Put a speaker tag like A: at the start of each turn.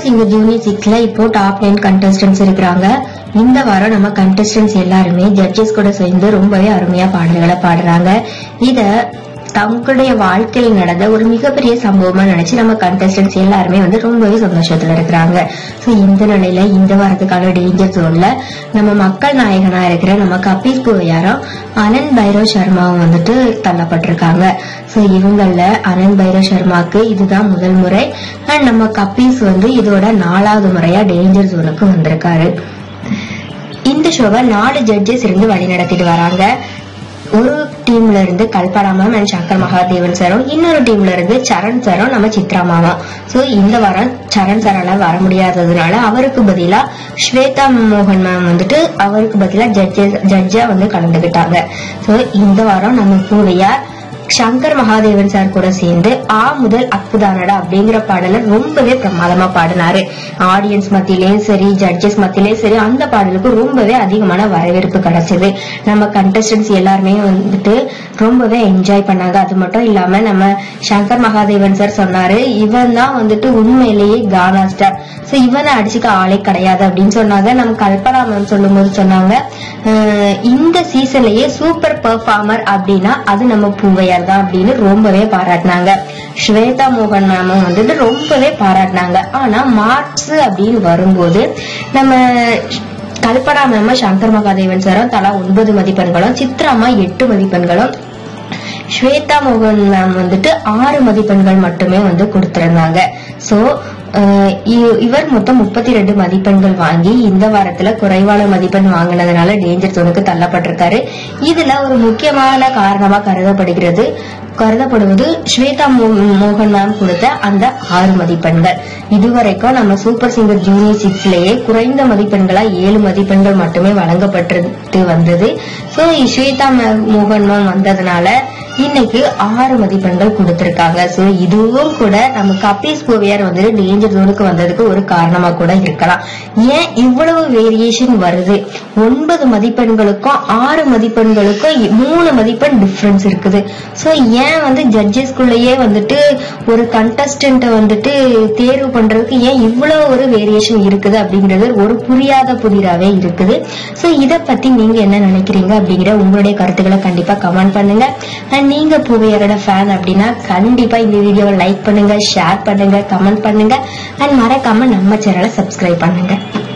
A: singer junior சிக்ஸ்ல இப்போ top nine contestants இருக்கிறாங்க இந்த வாரம் நம்ம கண்டஸ்டன்ஸ் எல்லாருமே ஜட்ஜஸ் கூட சேர்ந்து ரொம்பவே அருமையா பாடல்களை பாடுறாங்க இத தங்களுடைய வாழ்க்கையில் நடந்த ஒரு மிகப்பெரிய சம்பவமா நினைச்சு நம்ம கண்டஸ்டன்ஸ் எல்லாருமே வந்து ரொம்பவே சந்தோஷத்துல இருக்கிறாங்க சோ இந்த நிலையில இந்த வாரத்துக்கான டேஞ்சர் ஜோன்ல நம்ம மக்கள் நாயகனா இருக்கிற நம்ம கபீஸ் புவையாரம் அனந்த் பைரவ் சர்மாவும் வந்துட்டு தள்ளப்பட்டிருக்காங்க சோ இவங்கள அனந்த் பைரவ் சர்மாக்கு இதுதான் முதல் முறை அண்ட் நம்ம கபீஸ் வந்து இதோட நாலாவது முறையா டேஞ்சர் ஜோனுக்கு வந்திருக்காரு இந்த ஷோவை நாலு ஜட்ஜஸ் இருந்து வழி நடத்திட்டு வராங்க ஒரு டீம்ல இருந்து கல்பனா மேம் அண்ட் சங்கர் மகாதேவன் சாரும் இன்னொரு டீம்ல இருந்து சரண் சாரும் நம்ம சித்ரா மாமா சோ இந்த வாரம் சரண் சாரால வர முடியாததுனால அவருக்கு பதிலா ஸ்வேதா மோகன் மேம் வந்துட்டு அவருக்கு பதிலா ஜட்ஜஸ் ஜட்ஜா வந்து கலந்துகிட்டாங்க சோ இந்த வாரம் நம்ம பூவையார் சங்கர் மகாதேவன் சார் கூட சேர்ந்து ஆ முதல் அற்புதானடா அப்படிங்கிற பாடலை ரொம்பவே பிரமாதமா பாடினாரு ஆடியன்ஸ் மத்தியிலயும் சரி ஜட்ஜஸ் மத்தியிலயும் சரி அந்த பாடலுக்கு ரொம்பவே அதிகமான வரவேற்பு கிடைச்சது நம்ம கண்டஸ்டன்ஸ் எல்லாருமே வந்துட்டு ரொம்பவே என்ஜாய் பண்ணாங்க அது மட்டும் இல்லாம நம்ம சங்கர் மகாதேவன் சார் சொன்னாரு இவன் தான் வந்துட்டு உண்மையிலேயே கானா ஸ்டார் சோ இவனை அடிச்சுக்க ஆளே கிடையாது அப்படின்னு சொன்னாங்க நம்ம கல்பனா மேம் சொல்லும் போது சொன்னாங்க அஹ் இந்த சீசன்லயே சூப்பர் பெர்ஃபார்மர் அப்படின்னா அது நம்ம பூவையார் தான் அப்படின்னு ரொம்பவே பாராட்டினாங்க ஸ்வேதா மோகன் மேமும் வந்துட்டு ரொம்பவே பாராட்டினாங்க ஆனா மார்க்ஸ் அப்படின்னு வரும்போது நம்ம கல்பனா மேம சங்கர் மகாதேவன் சாரும் தலா ஒன்பது மதிப்பெண்களும் சித்ராமா எட்டு மதிப்பெண்களும் ஸ்வேதா மோகன் மேம் வந்துட்டு ஆறு மதிப்பெண்கள் மட்டுமே வந்து கொடுத்திருந்தாங்க சோ அஹ் இ- இவர் மொத்தம் முப்பத்தி ரெண்டு மதிப்பெண்கள் வாங்கி இந்த வாரத்துல குறைவான மதிப்பெண் வாங்கினதுனால டேஞ்சர் ஜோனுக்கு தள்ளப்பட்டிருக்காரு இதுல ஒரு முக்கியமான காரணமா கருதப்படுகிறது கருதப்படுவது ஸ்வேதா மோ- மோகன் மேம் கொடுத்த அந்த ஆறு மதிப்பெண்கள் இதுவரைக்கும் நம்ம சூப்பர் சிங்கர் ஜூனியர் சிக்ஸ்லயே குறைந்த மதிப்பெண்களா ஏழு மதிப்பெண்கள் மட்டுமே வழங்கப்பட்டு வந்தது சோ ஸ்வேதா ம- மோகன் மேம் வந்ததுனால இன்னைக்கு ஆறு மதிப்பெண்கள் கொடுத்திருக்காங்க சோ இதுவும் கூட நம்ம கபீஸ் கோவியார் வந்துட்டு டேஞ்சர் ஜோனுக்கு வந்ததுக்கு ஒரு காரணமா கூட இருக்கலாம் ஏன் இவ்வளவு வேரியேஷன் வருது ஒன்பது மதிப்பெண்களுக்கும் ஆறு மதிப்பெண்களுக்கும் இ- மூணு மதிப்பெண் டிஃபரன்ஸ் இருக்குது சோ ஏன் வந்து ஜட்ஜஸ்குள்ளேயே வந்துட்டு ஒரு கண்டஸ்டன்ட்டை வந்துட்டு தேர்வு பண்றதுக்கு ஏன் இவ்வளவு ஒரு வேரியேஷன் இருக்குது அப்படிங்கிறது ஒரு புரியாத புதிராவே இருக்குது சோ இத பத்தி நீங்க என்ன நினைக்கிறீங்க அப்படிங்கிற உங்களுடைய கருத்துக்களை கண்டிப்பா கமெண்ட் பண்ணுங்க அண்ட் நீங்க பூவையரோட ஃபேன் அப்படின்னா கண்டிப்பா இந்த வீடியோவை லைக் பண்ணுங்க ஷேர் பண்ணுங்க கமெண்ட் பண்ணுங்க அண்ட் மறக்காம நம்ம சேனலை சப்ஸ்கிரைப் பண்ணுங்க